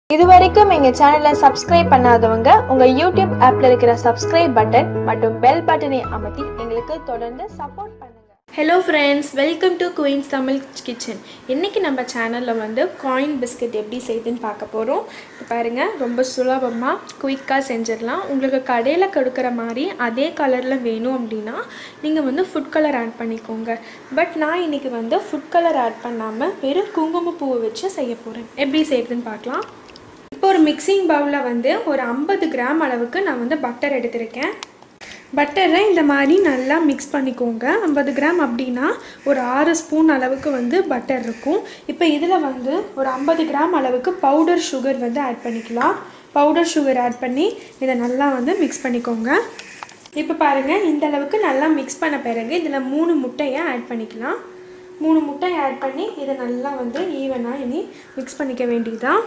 இதுவரைக்கும் எங்க சேனலை சப்ஸ்கிரைப் பண்ணாதவங்க உங்க யூடியூப் ஆப்ல இருக்கிற சப்ஸ்கிரைப் பட்டன் மற்றும் பெல் பட்டனை அமர்த்தி எங்களுக்கு தொடர்ந்து சப்போர்ட் பண்ணுங்க hello friends welcome to Queens Tamil kitchen இன்றைக்கி நம்ம சேனலில் வந்து காயின் பிஸ்கட் எப்படி செய்யுதுன்னு பார்க்க போகிறோம் பாருங்கள் ரொம்ப சுலபமாக குயிக்காக செஞ்சிடலாம் உங்களுக்கு கடையில் கொடுக்குற மாதிரி அதே கலரில் வேணும் அப்படின்னா நீங்கள் வந்து ஃபுட் கலர் ஆட் பண்ணிக்கோங்க பட் நான் இன்றைக்கி வந்து ஃபுட் கலர் ஆட் பண்ணாமல் வெறும் குங்குமப்பூவை வச்சு செய்ய போகிறேன் எப்படி செய்யுதுன்னு பார்க்கலாம் இப்போ ஒரு மிக்சிங் பவுலில் வந்து ஒரு ஐம்பது கிராம் அளவுக்கு நான் வந்து பட்டர் எடுத்திருக்கேன் பட்டரை இந்த மாதிரி நல்லா மிக்ஸ் பண்ணிக்கோங்க ஐம்பது கிராம் அப்படின்னா ஒரு ஆறு ஸ்பூன் அளவுக்கு வந்து பட்டர் இருக்கும் இப்போ இதில் வந்து ஒரு ஐம்பது கிராம் அளவுக்கு பவுடர் சுகர் வந்து ஆட் பண்ணிக்கலாம் பவுடர் சுகர் ஆட் பண்ணி இதை நல்லா வந்து மிக்ஸ் பண்ணிக்கோங்க இப்போ பாருங்கள் இந்த அளவுக்கு நல்லா மிக்ஸ் பண்ண பிறகு இதில் மூணு முட்டையை ஆட் பண்ணிக்கலாம் மூணு முட்டையை ஆட் பண்ணி இதை நல்லா வந்து ஈவனாக இனி மிக்ஸ் பண்ணிக்க வேண்டியதுதான்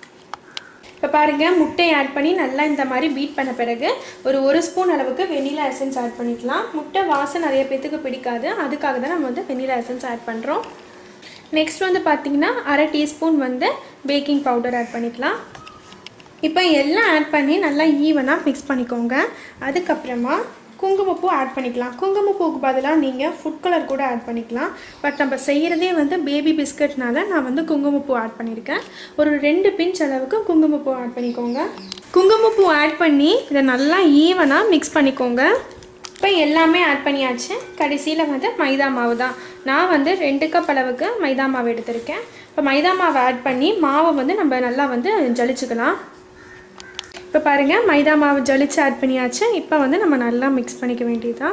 இப்போ பாருங்கள் முட்டையை ஆட் பண்ணி நல்லா இந்த மாதிரி பீட் பண்ண பிறகு ஒரு ஒரு ஸ்பூன் அளவுக்கு வெனிலா எசன்ஸ் ஆட் பண்ணிக்கலாம் முட்டை வாசம் நிறைய பேத்துக்கு பிடிக்காது அதுக்காக தான் நம்ம வந்து வெனிலா எசன்ஸ் ஆட் பண்ணுறோம் நெக்ஸ்ட் வந்து பார்த்திங்கன்னா அரை டீஸ்பூன் வந்து பேக்கிங் பவுடர் ஆட் பண்ணிக்கலாம் இப்போ எல்லாம் ஆட் பண்ணி நல்லா ஈவனாக மிக்ஸ் பண்ணிக்கோங்க அதுக்கப்புறமா குங்குமப்பூ ஆட் பண்ணிக்கலாம் குங்குமப்பூக்கு பதிலாக நீங்கள் ஃபுட் கலர் கூட ஆட் பண்ணிக்கலாம் பட் நம்ம செய்கிறதே வந்து பேபி பிஸ்கட்னால நான் வந்து குங்குமப்பூ ஆட் பண்ணியிருக்கேன் ஒரு ரெண்டு பிஞ்ச் அளவுக்கு குங்குமப்பூ ஆட் பண்ணிக்கோங்க குங்குமப்பூ ஆட் பண்ணி இதை நல்லா ஈவனாக மிக்ஸ் பண்ணிக்கோங்க இப்போ எல்லாமே ஆட் பண்ணியாச்சு கடைசியில் வந்து மைதா மாவு தான் நான் வந்து ரெண்டு கப் அளவுக்கு மைதா மாவு எடுத்திருக்கேன் இப்போ மைதா மாவை ஆட் பண்ணி மாவை வந்து நம்ம நல்லா வந்து ஜலிச்சுக்கலாம் இப்போ பாருங்கள் மைதா மாவு ஜலிச்சு ஆட் பண்ணியாச்சு இப்போ வந்து நம்ம நல்லா மிக்ஸ் பண்ணிக்க வேண்டியதுதான்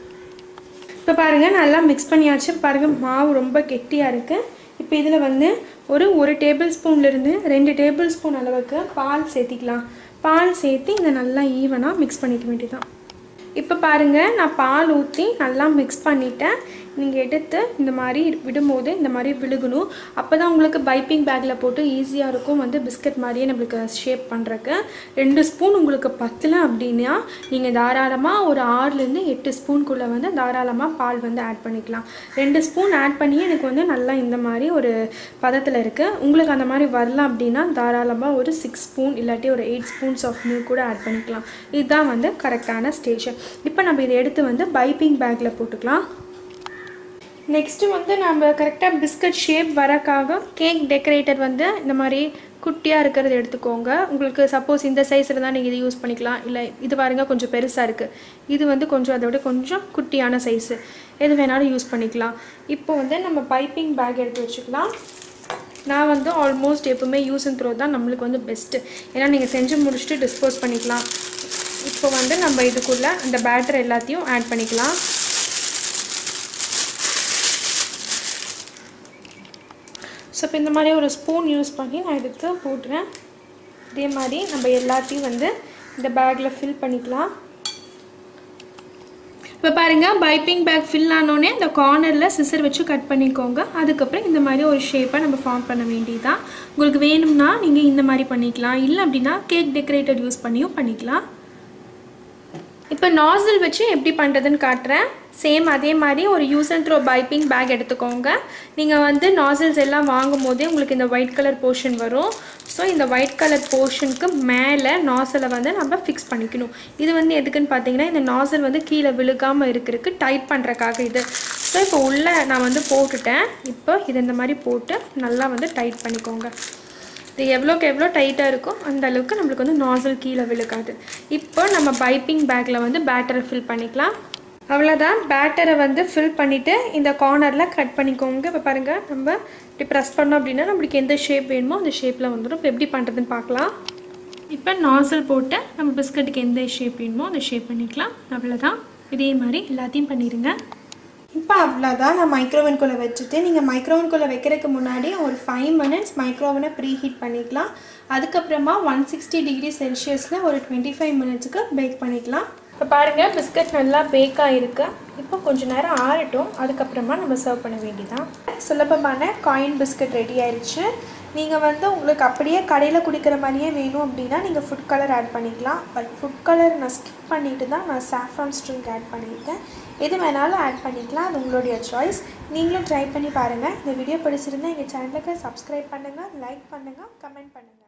இப்போ பாருங்கள் நல்லா மிக்ஸ் பண்ணியாச்சு பாருங்கள் மாவு ரொம்ப கெட்டியாக இருக்குது இப்போ இதில் வந்து ஒரு ஒரு டேபிள் ஸ்பூன்லேருந்து ரெண்டு டேபிள் ஸ்பூன் அளவுக்கு பால் சேர்த்திக்கலாம் பால் சேர்த்து இதை நல்லா ஈவனாக மிக்ஸ் பண்ணிக்க வேண்டியதுதான் இப்போ பாருங்கள் நான் பால் ஊற்றி நல்லா மிக்ஸ் பண்ணிட்டேன் நீங்கள் எடுத்து இந்த மாதிரி விடும்போது இந்த மாதிரி விழுகணும் அப்போ தான் உங்களுக்கு பைப்பிங் பேக்கில் போட்டு ஈஸியாக இருக்கும் வந்து பிஸ்கட் மாதிரியே நம்மளுக்கு ஷேப் பண்ணுறக்கு ரெண்டு ஸ்பூன் உங்களுக்கு பத்தல அப்படின்னா நீங்கள் தாராளமாக ஒரு ஆறுலேருந்து எட்டு ஸ்பூனுக்குள்ளே வந்து தாராளமாக பால் வந்து ஆட் பண்ணிக்கலாம் ரெண்டு ஸ்பூன் ஆட் பண்ணி எனக்கு வந்து நல்லா இந்த மாதிரி ஒரு பதத்தில் இருக்குது உங்களுக்கு அந்த மாதிரி வரல அப்படின்னா தாராளமாக ஒரு சிக்ஸ் ஸ்பூன் இல்லாட்டி ஒரு எயிட் ஸ்பூன்ஸ் ஆஃப் மில்க் கூட ஆட் பண்ணிக்கலாம் இதுதான் வந்து கரெக்டான ஸ்டேஷன் இப்போ நம்ம இதை எடுத்து வந்து பைப்பிங் பேக்கில் போட்டுக்கலாம் நெக்ஸ்ட்டு வந்து நம்ம கரெக்டாக பிஸ்கட் ஷேப் வரக்காக கேக் டெக்கரேட்டர் வந்து இந்த மாதிரி குட்டியாக இருக்கிறது எடுத்துக்கோங்க உங்களுக்கு சப்போஸ் இந்த சைஸில் தான் நீங்கள் இது யூஸ் பண்ணிக்கலாம் இல்லை இது பாருங்க கொஞ்சம் பெருசாக இருக்குது இது வந்து கொஞ்சம் அதை விட கொஞ்சம் குட்டியான சைஸு எது வேணாலும் யூஸ் பண்ணிக்கலாம் இப்போ வந்து நம்ம பைப்பிங் பேக் எடுத்து வச்சுக்கலாம் நான் வந்து ஆல்மோஸ்ட் எப்போவுமே யூஸ் அண்ட் த்ரோ தான் நம்மளுக்கு வந்து பெஸ்ட்டு ஏன்னா நீங்கள் செஞ்சு முடிச்சுட்டு டிஸ்போஸ் பண்ணிக்கலாம் இப்போ வந்து நம்ம இதுக்குள்ளே அந்த பேட்டர் எல்லாத்தையும் ஆட் பண்ணிக்கலாம் ஸோ இப்போ இந்த மாதிரி ஒரு ஸ்பூன் யூஸ் பண்ணி நான் எடுத்து போட்டுறேன் இதே மாதிரி நம்ம எல்லாத்தையும் வந்து இந்த பேக்கில் ஃபில் பண்ணிக்கலாம் இப்போ பாருங்கள் பைப்பிங் பேக் ஃபில் ஆனோடனே இந்த கார்னரில் சிசர் வச்சு கட் பண்ணிக்கோங்க அதுக்கப்புறம் இந்த மாதிரி ஒரு ஷேப்பை நம்ம ஃபார்ம் பண்ண வேண்டியதுதான் உங்களுக்கு வேணும்னா நீங்கள் இந்த மாதிரி பண்ணிக்கலாம் இல்லை அப்படின்னா கேக் டெக்கரேட்டர் யூஸ் பண்ணியும் பண்ணிக்கலாம் இப்போ நாசில் வச்சு எப்படி பண்ணுறதுன்னு காட்டுறேன் சேம் அதே மாதிரி ஒரு use and throw piping bag எடுத்துக்கோங்க நீங்கள் வந்து நாசில்ஸ் எல்லாம் வாங்கும் போதே உங்களுக்கு இந்த ஒயிட் கலர் போர்ஷன் வரும் ஸோ இந்த ஒயிட் கலர் போர்ஷனுக்கு மேலே நாசலை வந்து நம்ம ஃபிக்ஸ் பண்ணிக்கணும் இது வந்து எதுக்குன்னு பார்த்தீங்கன்னா இந்த நாசல் வந்து கீழே விழுகாமல் இருக்கிறதுக்கு டைட் பண்ணுறக்காக இது ஸோ இப்போ உள்ளே நான் வந்து போட்டுட்டேன் இப்போ இது இந்த மாதிரி போட்டு நல்லா வந்து டைட் பண்ணிக்கோங்க இது எவ்வளோக்கு எவ்வளோ டைட்டாக இருக்கோ அந்த அளவுக்கு நம்மளுக்கு வந்து நாசல் கீழே விழுக்காது இப்போ நம்ம பைப்பிங் பேக்கில் வந்து பேட்டரை ஃபில் பண்ணிக்கலாம் அவ்வளோதான் பேட்டரை வந்து ஃபில் பண்ணிவிட்டு இந்த கார்னரில் கட் பண்ணிக்கோங்க இப்போ பாருங்கள் நம்ம இப்படி ப்ரெஸ் பண்ணோம் அப்படின்னா நம்மளுக்கு எந்த ஷேப் வேணுமோ அந்த ஷேப்பில் வந்துடும் இப்போ எப்படி பண்ணுறதுன்னு பார்க்கலாம் இப்போ நாசல் போட்டு நம்ம பிஸ்கட்டுக்கு எந்த ஷேப் வேணுமோ அந்த ஷேப் பண்ணிக்கலாம் அவ்வளோதான் இதே மாதிரி எல்லாத்தையும் பண்ணிடுங்க இப்போ அவ்வளோதான் நான் மைக்ரோவனுக்குள்ளே வச்சுட்டு நீங்கள் மைக்ரோவனுக்குள்ளே வைக்கிறதுக்கு முன்னாடி ஒரு ஃபைவ் மினிட்ஸ் மைக்ரோவனை ப்ரீ ஹீட் பண்ணிக்கலாம் அதுக்கப்புறமா ஒன் சிக்ஸ்டி டிகிரி செல்சியஸில் ஒரு டுவெண்ட்டி ஃபைவ் மினிட்ஸுக்கு பேக் பண்ணிக்கலாம் இப்போ பாருங்கள் பிஸ்கட் நல்லா பேக் ஆகிருக்கு இப்போ கொஞ்சம் நேரம் ஆறட்டும் அதுக்கப்புறமா நம்ம சர்வ் பண்ண வேண்டியதான் சுலபமான காயின் பிஸ்கட் ரெடி ஆயிடுச்சு நீங்கள் வந்து உங்களுக்கு அப்படியே கடையில் குடிக்கிற மாதிரியே வேணும் அப்படின்னா நீங்கள் ஃபுட் கலர் ஆட் பண்ணிக்கலாம் பட் ஃபுட் கலர் நான் ஸ்கிப் பண்ணிட்டு தான் நான் சாஃப்ரான் ஸ்ட்ரிங்க் ஆட் பண்ணியிருக்கேன் எது வேணாலும் ஆட் பண்ணிக்கலாம் அது உங்களுடைய சாய்ஸ் நீங்களும் ட்ரை பண்ணி பாருங்கள் இந்த வீடியோ பிடிச்சிருந்தா எங்கள் சேனலுக்கு சப்ஸ்கிரைப் பண்ணுங்கள் லைக் பண்ணுங்கள் கமெண்ட் பண்ணுங்கள்